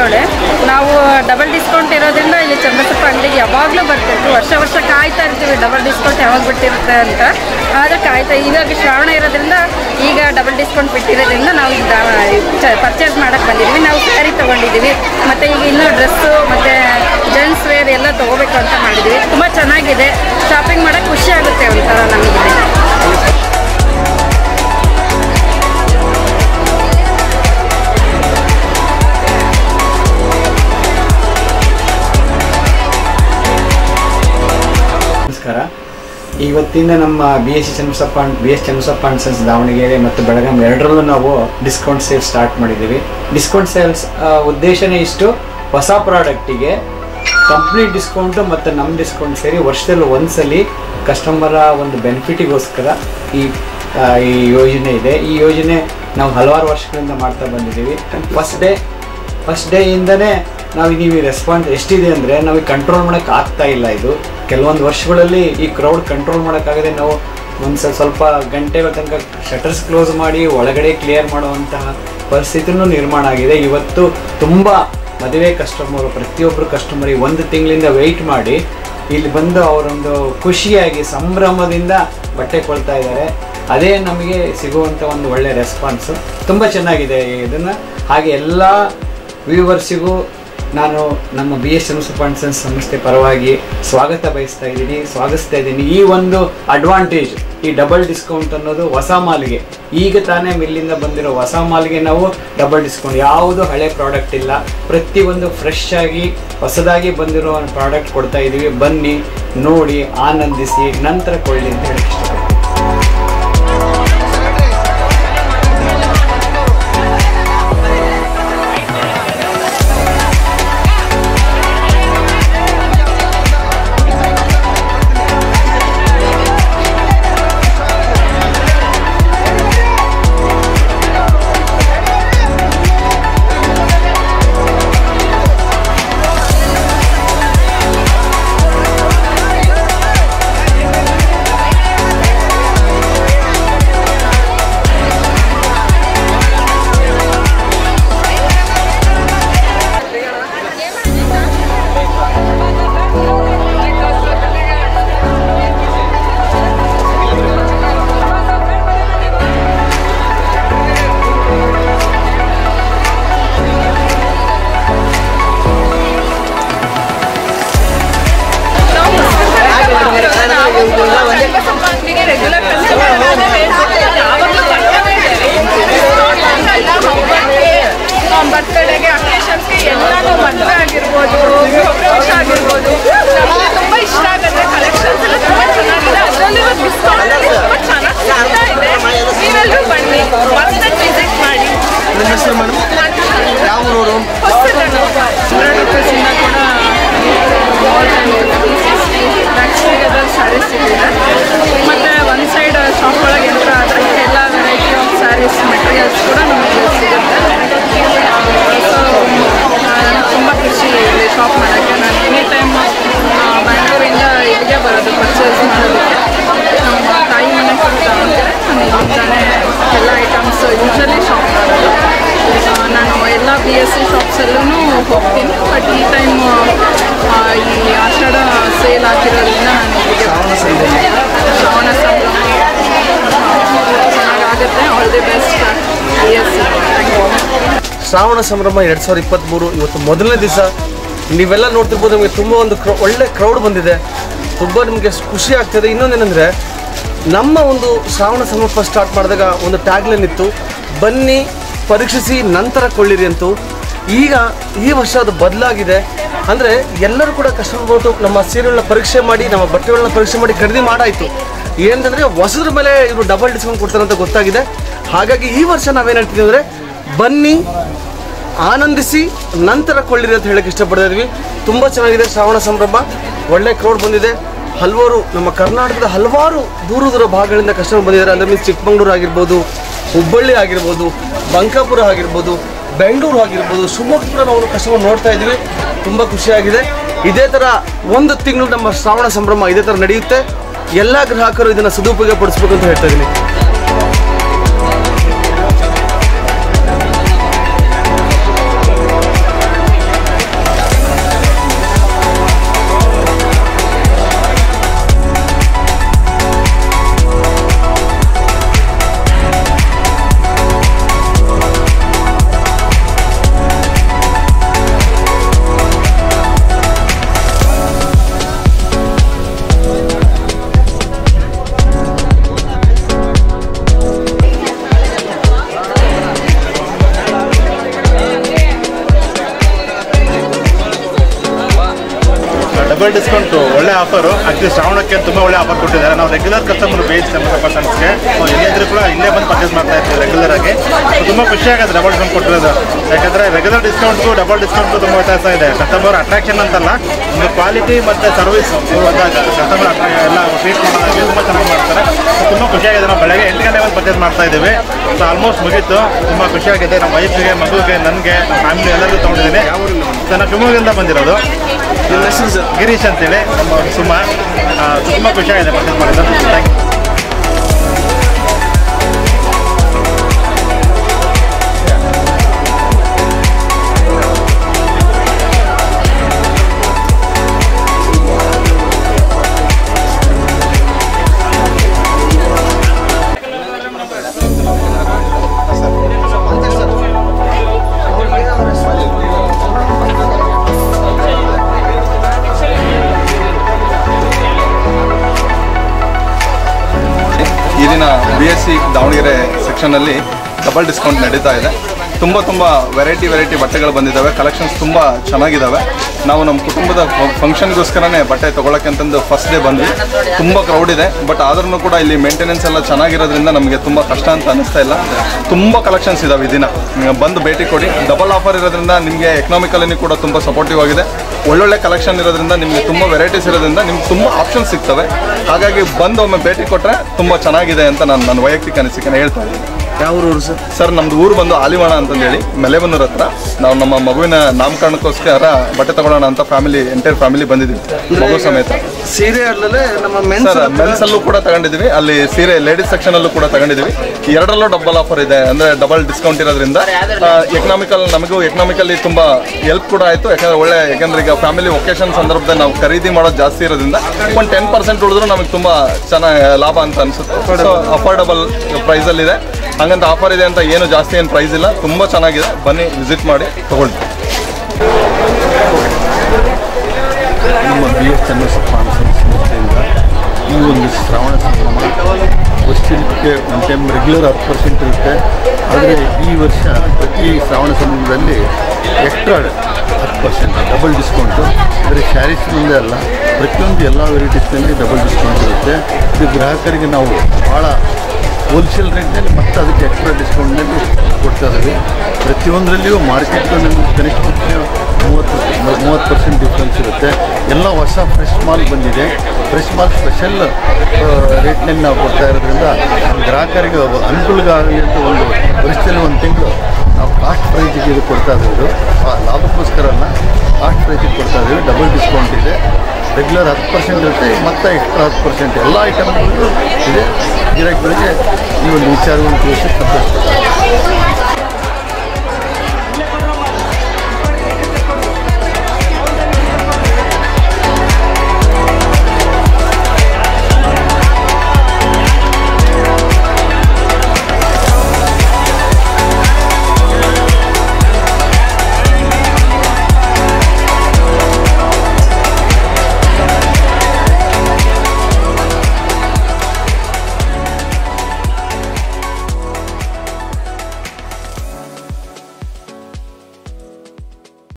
ಅಂತವಳೆ ನಾವು double discount ಇರೋದ್ರಿಂದ ಇಲ್ಲಿ ಚಂದ್ರಸಪ್ಪ ಅಂಗಡಿಗೆ ಯಾವಾಗಲೂ ಬರ್ತಿರ್ತೀವಿ ವರ್ಷ ವರ್ಷ ಕಾಯ್ತಾ ಇರ್ತೀವಿ ಡಬಲ್ ಡಿಸ್ಕೌಂಟ್ ಯಾವಾಗ ಬಿಟ್ಟಿರುತ್ತೆ ಅಂತ ಆದರೆ ಕಾಯ್ತಾ ಇವಾಗ ಶ್ರಾವಣ ಇರೋದ್ರಿಂದ ಈಗ ಡಬಲ್ ಡಿಸ್ಕೌಂಟ್ ಬಿಟ್ಟಿರೋದ್ರಿಂದ ನಾವು ಈಗ ಪರ್ಚೇಸ್ ಮಾಡಕ್ಕೆ ಬಂದಿದ್ವಿ ನಾವು ಸ್ಯಾರಿ ತೊಗೊಂಡಿದ್ದೀವಿ ಮತ್ತು ಈಗ ಇನ್ನೂ ಡ್ರೆಸ್ಸು ಮತ್ತು ಜೆಂಟ್ಸ್ ವೇರ್ ಎಲ್ಲ ತೊಗೋಬೇಕು ಅಂತ ಮಾಡಿದ್ವಿ ತುಂಬ ಚೆನ್ನಾಗಿದೆ ಶಾಪಿಂಗ್ ಮಾಡೋಕ್ಕೆ ಖುಷಿ ಆಗುತ್ತೆ ಒಂಥರ ನಮಗೆ ನಮಸ್ಕಾರ ಇವತ್ತಿಂದ ನಮ್ಮ B S C Channabasappa B S Channabasappa and sons Davangere ಮತ್ತು ಬೆಳಗಾಂ ಎರಡರಲ್ಲೂ ನಾವು ಡಿಸ್ಕೌಂಟ್ ಸೇಲ್ ಸ್ಟಾರ್ಟ್ ಮಾಡಿದ್ದೀವಿ ಡಿಸ್ಕೌಂಟ್ ಸೇಲ್ಸ್ ಉದ್ದೇಶನೇ ಇಷ್ಟು ಹೊಸ ಪ್ರಾಡಕ್ಟಿಗೆ ಕಂಪ್ಲೀಟ್ ಡಿಸ್ಕೌಂಟು ಮತ್ತು ನಮ್ಮ ಡಿಸ್ಕೌಂಟ್ ಸೇರಿ ವರ್ಷದಲ್ಲಿ ಒಂದ್ಸಲಿ ಕಸ್ಟಮರ ಒಂದು ಬೆನಿಫಿಟಿಗೋಸ್ಕರ ಈ ಆ, ಈ ಯೋಜನೆ ಇದೆ ಈ ಯೋಜನೆ ನಾವು ಹಲವಾರು ವರ್ಷಗಳಿಂದ ಮಾಡ್ತಾ ಬಂದಿದ್ದೀವಿ ಫಸ್ಟ್ ಡೇ ಫಸ್ಟ್ ಡೇಯಿಂದನೇ ನಾವು ನೀವು ರೆಸ್ಪಾನ್ಸ್ ಎಷ್ಟಿದೆ ಅಂದರೆ ನಮಗೆ ಕಂಟ್ರೋಲ್ ಮಾಡೋಕ್ಕೆ ಆಗ್ತಾ ಇಲ್ಲ ಇದು ಕೆಲವೊಂದು ವರ್ಷಗಳಲ್ಲಿ ಈ ಕ್ರೌಡ್ ಕಂಟ್ರೋಲ್ ಮಾಡೋಕ್ಕಾಗದೆ ನಾವು ಒಂದು ಸ್ವಲ್ಪ ಸ್ವಲ್ಪ ಗಂಟೆಗಳ ತನಕ ಶಟರ್ಸ್ ಕ್ಲೋಸ್ ಮಾಡಿ ಒಳಗಡೆ ಕ್ಲಿಯರ್ ಮಾಡುವಂತಹ ಪರಿಸ್ಥಿತಿನೂ ನಿರ್ಮಾಣ ಆಗಿದೆ ಇವತ್ತು ತುಂಬ ಮದುವೆ ಕಸ್ಟಮರು ಪ್ರತಿಯೊಬ್ಬರು ಕಸ್ಟಮರಿಗೆ ಒಂದು ತಿಂಗಳಿಂದ ವೆಯ್ಟ್ ಮಾಡಿ ಇಲ್ಲಿ ಬಂದು ಅವರೊಂದು ಖುಷಿಯಾಗಿ ಸಂಭ್ರಮದಿಂದ ಬಟ್ಟೆ ಕೊಳ್ತಾ ಇದ್ದಾರೆ ಅದೇ ನಮಗೆ ಸಿಗುವಂಥ ಒಂದು ಒಳ್ಳೆ ರೆಸ್ಪಾನ್ಸು ತುಂಬ ಚೆನ್ನಾಗಿದೆ ಇದನ್ನು ಹಾಗೆ ಎಲ್ಲ ವ್ಯೂವರ್ಸಿಗೂ ನಾನು ನಮ್ಮ ಬಿ ಎಸ್ ಸನ್ಸ್ ಸಂಸ್ಥೆ ಪರವಾಗಿ ಸ್ವಾಗತ ಬಯಸ್ತಾ ಇದ್ದೀನಿ ಸ್ವಾಗತಿಸ್ತಾ ಇದ್ದೀನಿ ಈ ಒಂದು ಅಡ್ವಾಂಟೇಜ್ ಈ ಡಬಲ್ ಡಿಸ್ಕೌಂಟ್ ಅನ್ನೋದು ಹೊಸ ಮಾಲಿಗೆ ಈಗ ತಾನೇ ಮಿಲ್ಲಿಂದ ಬಂದಿರೋ ಹೊಸ ಮಾಲಿಗೆ ನಾವು ಡಬಲ್ ಡಿಸ್ಕೌಂಟ್ ಯಾವುದು ಹಳೆ ಪ್ರಾಡಕ್ಟ್ ಇಲ್ಲ ಪ್ರತಿಯೊಂದು ಫ್ರೆಶ್ ಆಗಿ ಹೊಸದಾಗಿ ಬಂದಿರೋ ಪ್ರಾಡಕ್ಟ್ ಕೊಡ್ತಾ ಇದ್ದೀವಿ ಬನ್ನಿ ನೋಡಿ ಆನಂದಿಸಿ ನಂತರ ಕೊಳ್ಳಿ ಅಂತ ಹೇಳಕ್ಕೆ ಇಷ್ಟಪಡ್ತೀನಿ ಬರ್ತಡೆಗೆ ಅಕೇಶನ್ಸ್ಗೆ ಎಲ್ಲಾನು ಮದುವೆ ಆಗಿರ್ಬೋದು ಗೃಹಪ್ರವೇಶ ಆಗಿರ್ಬೋದು ನಮಗೆ ತುಂಬಾ ಇಷ್ಟ ಆಗುತ್ತೆ ಕಲೆಕ್ಷನ್ಸ್ ಎಲ್ಲ ತುಂಬಾ ಚೆನ್ನಾಗಿದೆ ಅದರಲ್ಲಿರೋ ಡಿಸ್ಕೌಂಟ್ ತುಂಬಾ ಚೆನ್ನಾಗಿ ಸಿಗ್ತಾ ಇದೆ ನೀವೆಲ್ಲರೂ ಬನ್ನಿ ಮತ್ತೆ ವಿಸಿಟ್ ಮಾಡಿ ನಿಮ್ಮ ಹೆಸರು ಮೇಡಮ್ ಯಾವ ಊರವರು ಹೊಸದನ್ನು ಹಂಡ್ರೆಡ್ ರುಪೀಸಿಂದ ಕೂಡ ಮ್ಯಾಕ್ಸಿಮಮ್ ಸ್ಯಾರೀಸ್ ಸಿಗುತ್ತೆ ಮತ್ತು ಒಂದು ಸೈಡ್ ಶಾಪ್ ಒಳಗೆ ಎಂಟ್ರ್ ಆದರೆ ಎಲ್ಲ ವೆರೈಟಿ ಆಫ್ ಸ್ಯಾರೀಸ್ ಮೆಟೀರಿಯಲ್ಸ್ ಕೂಡ ನಮಗೆ ಸಿಗುತ್ತೆ ಸೊ ತುಂಬ ಖುಷಿ ಇಲ್ಲಿ ಶಾಪ್ ಮಾಡೋಕ್ಕೆ ನಾನು ಎನಿ ಟೈಮ್ ಬ್ಯಾಂಗ್ಳೂರಿಂದ ಇಲ್ಲಿಗೆ ಬರೋದು ಪರ್ಚೇಸ್ ಮಾಡೋದಕ್ಕೆ ನಮ್ಮ ತಾಯಿ ಮನೆ ಕೂಡ ದಾವಣಗೆರೆ ನಾನು ಇಲ್ಲಿಂದಾನೇ ಎಲ್ಲ ಐಟಮ್ಸ್ ಯೂಶಲಿ ಶಾಪ್ ಮಾಡೋದು ಆ, ನಾನು ಎಲ್ಲ ಬಿ ಎಸ್ ಸಿ ಶಾಪ್ಸಲ್ಲೂ ಹೋಗ್ತೀನಿ ಬಟ್ ಈ ಟೈಮ್ ಈ ಆಷಾಢ ಸೇಲ್ ಆಗಿರೋದ್ರಿಂದ ನಾನು ಇಲ್ಲಿಗೆ ಬರ್ತೀನಿ. ಶ್ರಾವಣ ಸಂಭ್ರಮ ಚೆನ್ನಾಗಾಗುತ್ತೆ all the best B S C thank you Shravana Sambhrama ಎರಡು ಸಾವಿರದ ಇಪ್ಪತ್ತ್ಮೂರು ಇವತ್ತು ಮೊದಲನೇ ದಿವಸ ನೀವೆಲ್ಲ ನೋಡ್ತಿರ್ಬೋದು ನಿಮಗೆ ತುಂಬ ಒಂದು ಕ್ರೌ ಒಳ್ಳೆ ಕ್ರೌಡ್ ಬಂದಿದೆ ತುಂಬ ನಿಮಗೆ ಖುಷಿ ಆಗ್ತದೆ ಇನ್ನೊಂದೇನೆಂದರೆ ನಮ್ಮ ಒಂದು ಶ್ರಾವಣ ಸಂಭ್ರಮ ಸ್ಟಾರ್ಟ್ ಮಾಡಿದಾಗ ಒಂದು ಟ್ಯಾಗ್ಲೈನ್ ಇತ್ತು ಬನ್ನಿ ಪರೀಕ್ಷಿಸಿ ನಂತರ ಕೊಳ್ಳಿರಿ ಅಂತೂ ಈಗ ಈ ವರ್ಷ ಅದು ಬದಲಾಗಿದೆ ಅಂದರೆ ಎಲ್ಲರೂ ಕೂಡ ಕಷ್ಟಪಟ್ಟು ನಮ್ಮ ಸೀರೆಗಳನ್ನ ಪರೀಕ್ಷೆ ಮಾಡಿ ನಮ್ಮ ಬಟ್ಟೆಗಳನ್ನ ಪರೀಕ್ಷೆ ಮಾಡಿ ಖರೀದಿ ಮಾಡಾಯಿತು ಏನಂತಂದರೆ ಹೊಸದ್ರ ಮೇಲೆ ಇವರು ಡಬಲ್ ಡಿಸ್ಕೌಂಟ್ ಕೊಡ್ತಾರೆ ಅಂತ ಗೊತ್ತಾಗಿದೆ ಹಾಗಾಗಿ ಈ ವರ್ಷ ನಾವೇನು ಹೇಳ್ತೀವಿ ಅಂದರೆ ಬನ್ನಿ ಆನಂದಿಸಿ ನಂತರ ಕೊಳ್ಳಿರಿ ಅಂತ ಹೇಳಕ್ಕೆ ಇಷ್ಟಪಡ್ತಾ ಇದ್ವಿ ತುಂಬ ಚೆನ್ನಾಗಿದೆ ಶ್ರಾವಣ ಸಂಭ್ರಮ ಒಳ್ಳೆ ಕ್ರೌಡ್ ಬಂದಿದೆ ಹಲವಾರು ನಮ್ಮ ಕರ್ನಾಟಕದ ಹಲವಾರು ದೂರ ದೂರ ಭಾಗಗಳಿಂದ ಕಸ್ಟಮರ್ ಬಂದಿದ್ದಾರೆ ಅಂದರೆ ಮೀನ್ಸ್ ಚಿಕ್ಕಮಂಗ್ಳೂರು ಆಗಿರ್ಬೋದು ಹುಬ್ಬಳ್ಳಿ ಆಗಿರ್ಬೋದು ಬಂಕಾಪುರ ಆಗಿರ್ಬೋದು ಬೆಂಗಳೂರು ಆಗಿರ್ಬೋದು ಶಿವಮೊಗ್ಗ ಕೂಡ ನಾವು ಕಸ್ಟಮರ್ ನೋಡ್ತಾ ಇದ್ವಿ ತುಂಬ ಖುಷಿಯಾಗಿದೆ ಇದೇ ಥರ ಒಂದು ತಿಂಗಳು ನಮ್ಮ ಶ್ರಾವಣ ಸಂಭ್ರಮ ಇದೇ ಥರ ನಡೆಯುತ್ತೆ ಎಲ್ಲ ಗ್ರಾಹಕರು ಇದನ್ನು ಸದುಪಯೋಗ ಪಡಿಸ್ಬೇಕು ಅಂತ ಹೇಳ್ತಾ ಇದ್ದೀನಿ ಡಬಲ್ ಡಿಸ್ಕೌಂಟ್ ಒಳ್ಳೆ ಆಫರು ಆಕ್ಚುಲಿ ಶ್ರಾವಣಕ್ಕೆ ತುಂಬ ಒಳ್ಳೆ ಆಫರ್ ಕೊಟ್ಟಿದ್ದಾರೆ ನಾವು ರೆಗ್ಯುಲರ್ ಕಸ್ಟಮರ್ ಬೇಸ್ ಪರ್ಸನ್ಸ್ಗೆ ಎಲ್ಲೇ ಇದ್ರೂ ಕೂಡ ಇಲ್ಲೇ ಬಂದು ಪರ್ಚೇಸ್ ಮಾಡ್ತಾ ಇರ್ತೀವಿ ರೆಗ್ಯುಲರ್ ಆಗಿ So, ತುಂಬ ಖುಷಿ ಆಗುತ್ತೆ ಡಬಲ್ ಡಿಸ್ಕೌಂಟ್ ಕೊಟ್ಟಿರೋದು ಯಾಕಂದ್ರೆ ರೆಗ್ಯುಲರ್ ಡಿಸ್ಕೌಂಟ್ಗೂ ಡಬಲ್ ಡಿಸ್ಕೌಂಟ್ಗೂ ತುಂಬ ವ್ಯತ್ಯಾಸ ಇದೆ ಕಸ್ಟಮರ್ ಅಟ್ರಾಕ್ಷನ್ ಅಂತಲ್ಲ ಒಂದು ಕ್ವಾಲಿಟಿ ಮತ್ತು ಸರ್ವಿಸ್ ಬಂದಾಗ ಕಸ್ಟಮರ್ ಎಲ್ಲ ಟ್ರೀಟ್ ಮಾಡೋದಾಗಿ ತುಂಬ ಚೆನ್ನಾಗಿ ಮಾಡ್ತಾರೆ So, ತುಂಬ ಖುಷಿಯಾಗಿದೆ ನಾವು ಬೆಳಗ್ಗೆ ಎಂಟು ಗಂಟೆ ಬಂದು ಪರ್ಚೇಸ್ ಮಾಡ್ತಾ ಇದ್ದೀವಿ ಸೊ ಆಲ್ಮೋಸ್ಟ್ ಮುಗೀತು ತುಂಬ ಖುಷಿಯಾಗಿದೆ ನಮ್ಮ ವೈಫ್ಗೆ ಮಗುಗೆ ನನಗೆ ನಮ್ಮ ಫ್ಯಾಮಿಲಿ ಎಲ್ಲರಿಗೂ ತೊಗೊಂಡಿದ್ದೀನಿ ಸೊ ನಾವು ಶಿವಮೊಗ್ಗದಿಂದ ಬಂದಿರೋದು ಗಿರೀಶ್ ಅಂತೇಳಿ ನಮ್ಮ ಸುಮ ತುಂಬ ಖುಷಿಯಾಗಿದೆ ಪರ್ಚೇಸ್ ಮಾಡಿದ್ದು ಥ್ಯಾಂಕ್ ಯು ಈ ದಿನ ಬಿ ಎಸ್ ಸಿ ದಾವಣಗೆರೆ ಸೆಕ್ಷನಲ್ಲಿ ಡಬಲ್ ಡಿಸ್ಕೌಂಟ್ ನಡೀತಾ ಇದೆ ತುಂಬ ತುಂಬ ವೆರೈಟಿ ವೆರೈಟಿ ಬಟ್ಟೆಗಳು ಬಂದಿದ್ದಾವೆ ಕಲೆಕ್ಷನ್ಸ್ ತುಂಬ ಚೆನ್ನಾಗಿದ್ದಾವೆ ನಾವು ನಮ್ಮ ಕುಟುಂಬದ ಫಂಕ್ಷನ್ಗೋಸ್ಕರನೇ ಬಟ್ಟೆ ತೊಗೊಳಕ್ಕೆ ಅಂತಂದು ಫಸ್ಟ್ ಡೇ ಬಂದ್ವಿ ತುಂಬ ಕ್ರೌಡ್ ಇದೆ ಬಟ್ ಆದ್ರೂ ಕೂಡ ಇಲ್ಲಿ ಮೇಂಟೆನೆನ್ಸ್ ಎಲ್ಲ ಚೆನ್ನಾಗಿರೋದ್ರಿಂದ ನಮಗೆ ತುಂಬ ಕಷ್ಟ ಅಂತ ಅನಿಸ್ತಾ ಇಲ್ಲ ತುಂಬ ಕಲೆಕ್ಷನ್ಸ್ ಇದಾವೆ ಈ ದಿನ ನೀವು ಬಂದು ಭೇಟಿ ಕೊಡಿ ಡಬಲ್ ಆಫರ್ ಇರೋದ್ರಿಂದ ನಿಮಗೆ ಎಕನಾಮಿಕಲಿ ಕೂಡ ತುಂಬ ಸಪೋರ್ಟಿವ್ ಆಗಿದೆ ಒಳ್ಳೊಳ್ಳೆ ಕಲೆಕ್ಷನ್ ಇರೋದ್ರಿಂದ ನಿಮಗೆ ತುಂಬ ವೆರೈಟೀಸ್ ಇರೋದ್ರಿಂದ ನಿಮ್ಗೆ ತುಂಬ ಆಪ್ಷನ್ಸ್ ಸಿಗ್ತವೆ ಹಾಗಾಗಿ ಬಂದು ಒಮ್ಮೆ ಭೇಟಿ ಕೊಟ್ಟರೆ ತುಂಬ ಚೆನ್ನಾಗಿದೆ ಅಂತ ನಾನು ನನ್ನ ವೈಯಕ್ತಿಕ ಅನಿಸಿಕೆನ ಹೇಳ್ತಾ ಇದ್ದೀನಿ ಯಾವ ಊರು ಸರ್ ಸರ್ ನಮ್ದು ಊರು ಬಂದು ಆಲಿವಾಣ ಅಂತಂದೇಳಿ ಮೆಲೆಬನ್ನೂರ್ ಹತ್ರ ನಾವು ನಮ್ಮ ಮಗುವಿನ ನಾಮಕರಣಕ್ಕೋಸ್ಕರ ಬಟ್ಟೆ ತಗೊಳ್ಳೋಣ ಅಂತ ಫ್ಯಾಮಿಲಿ ಎಂಟೈರ್ ಫ್ಯಾಮಿಲಿ ಬಂದಿದ್ದೀವಿ ಮಗು ಸಮೇತ ಸೀರೆ ಅಲ್ಲದೆ ನಮ್ಮ ಮೆನ್ಸ್ ಸರ್ ಮೆನ್ಸ್ ಅಲ್ಲೂ ಕೂಡ ತಗೊಂಡಿದ್ದೀವಿ ಅಲ್ಲಿ ಸೀರೆ ಲೇಡೀಸ್ ಸೆಕ್ಷನ್ ಅಲ್ಲೂ ಕೂಡ ತಗೊಂಡಿದ್ದೀವಿ ಎರಡರಲ್ಲೂ ಡಬಲ್ ಆಫರ್ ಇದೆ ಅಂದ್ರೆ ಡಬಲ್ ಡಿಸ್ಕೌಂಟ್ ಇರೋದ್ರಿಂದ ಎಕನಾಮಿಕಲ್ ನಮಗೂ ಎಕನಾಮಿಕಲಿ ತುಂಬಾ ಹೆಲ್ಪ್ ಕೂಡ ಆಯ್ತು ಯಾಕಂದ್ರೆ ಒಳ್ಳೆ ಯಾಕಂದ್ರೆ ಈಗ ಫ್ಯಾಮಿಲಿ ಒಕೇಶನ್ ಸಂದರ್ಭದಲ್ಲಿ ನಾವು ಖರೀದಿ ಮಾಡೋದು ಜಾಸ್ತಿ ಇರೋದ್ರಿಂದ ಒಂದು ಟೆನ್ ಪರ್ಸೆಂಟ್ ಉಳಿದ್ರು ನಮಗೆ ತುಂಬಾ ಚೆನ್ನಾಗಿ ಲಾಭ ಅಂತ ಅನ್ಸುತ್ತೆ ಸೊ ಅಫೋರ್ಡಬಲ್ ಪ್ರೈಸ್ ಅಲ್ಲಿ ಇದೆ ಹಂಗಂತ ಆಫರ್ ಇದೆ ಅಂತ ಏನು ಜಾಸ್ತಿ ಏನು ಪ್ರೈಸ್ ಇಲ್ಲ ತುಂಬಾ ಚೆನ್ನಾಗಿದೆ ಬನ್ನಿ ವಿಸಿಟ್ ಮಾಡಿ ತಗೊಳ್ಳಿ ನಮ್ಮ ಬಿ ಎಸ್ ಚನ್ನಬಸಪ್ಪ ಅನ್ಸನ್ ಸಂಸ್ಥೆಯಿಂದ ಈ ಒಂದು ಶ್ರಾವಣ ಸಂಭ್ರಮ ವರ್ಷಕ್ಕೆ ಒನ್ ಟೈಮ್ ರೆಗ್ಯುಲರ್ ಹತ್ತು ಪರ್ಸೆಂಟ್ ಇರುತ್ತೆ ಆದರೆ ಈ ವರ್ಷ ಪ್ರತಿ ಶ್ರಾವಣ ಸಂಭ್ರಮದಲ್ಲಿ ಎಕ್ಸ್ಟ್ರಾ ಹತ್ತು ಪರ್ಸೆಂಟ್ ಡಬಲ್ ಡಿಸ್ಕೌಂಟು ಅಂದರೆ ಸ್ಯಾರೀಸ್ ಮುಂದೆ ಅಲ್ಲ ಪ್ರತಿಯೊಂದು ಎಲ್ಲ ವೆರೈಟೀಸ್ನಲ್ಲಿ ಡಬಲ್ ಡಿಸ್ಕೌಂಟ್ ಇರುತ್ತೆ ಇದು ಗ್ರಾಹಕರಿಗೆ ನಾವು ಭಾಳ ಹೋಲ್ಸೇಲ್ ರೇಟ್ನಲ್ಲಿ ಮತ್ತು ಅದಕ್ಕೆ ಎಕ್ಸ್ಟ್ರಾ ಡಿಸ್ಕೌಂಟ್ನಲ್ಲಿ ಕೊಡ್ತಾ ಇದ್ದೀವಿ ಪ್ರತಿಯೊಂದರಲ್ಲಿಯೂ ಮಾರ್ಕೆಟ್ಗೂ ನಮಗೆ ಕನಿಷ್ಠ ಮೂವತ್ತು ಮೂವತ್ತು ಪರ್ಸೆಂಟ್ ಡಿಫ್ರೆನ್ಸ್ ಇರುತ್ತೆ ಎಲ್ಲ ಹೊಸ ಫ್ರೆಶ್ ಮಾಲ್ ಬಂದಿದೆ ಫ್ರೆಶ್ ಮಾಲ್ ಸ್ಪೆಷಲ್ ರೇಟ್ನಲ್ಲಿ ನಾವು ಕೊಡ್ತಾ ಇರೋದ್ರಿಂದ ನಮ್ಮ ಗ್ರಾಹಕರಿಗೆ ಒಬ್ಬ ಅನುಕೂಲ ಆಗಲಿ ಅಂತ ಒಂದು ವರ್ಷದಲ್ಲಿ ಒಂದು ತಿಂಗಳು ನಾವು ಕಾಸ್ಟ್ ಪ್ರೈಸಿಗೆ ಇದು ಕೊಡ್ತಾ ಇದ್ದೀವಿ ಆ ಲಾಭಕ್ಕೋಸ್ಕರ ಅಲ್ಲ ಕಾಸ್ಟ್ ಪ್ರೈಸಿಗೆ ಕೊಡ್ತಾ ಇದ್ದೀವಿ ಡಬಲ್ ಡಿಸ್ಕೌಂಟ್ ಇದೆ ರೆಗ್ಯುಲರ್ ಹತ್ತು ಪರ್ಸೆಂಟ್ ಇರುತ್ತೆ ಮತ್ತೆ ಎಕ್ಸ್ಟ್ರಾ ಹತ್ತು ಪರ್ಸೆಂಟ್ ಎಲ್ಲ ಐಟಮ್ಗಳಿಗೂ ಇದೆ ಗಿರಾಕಿಗಳಿಗೆ ಈ ಒಂದು ವಿಚಾರವನ್ನು ತಿಳಿಸಿ ಸಂತೋಷ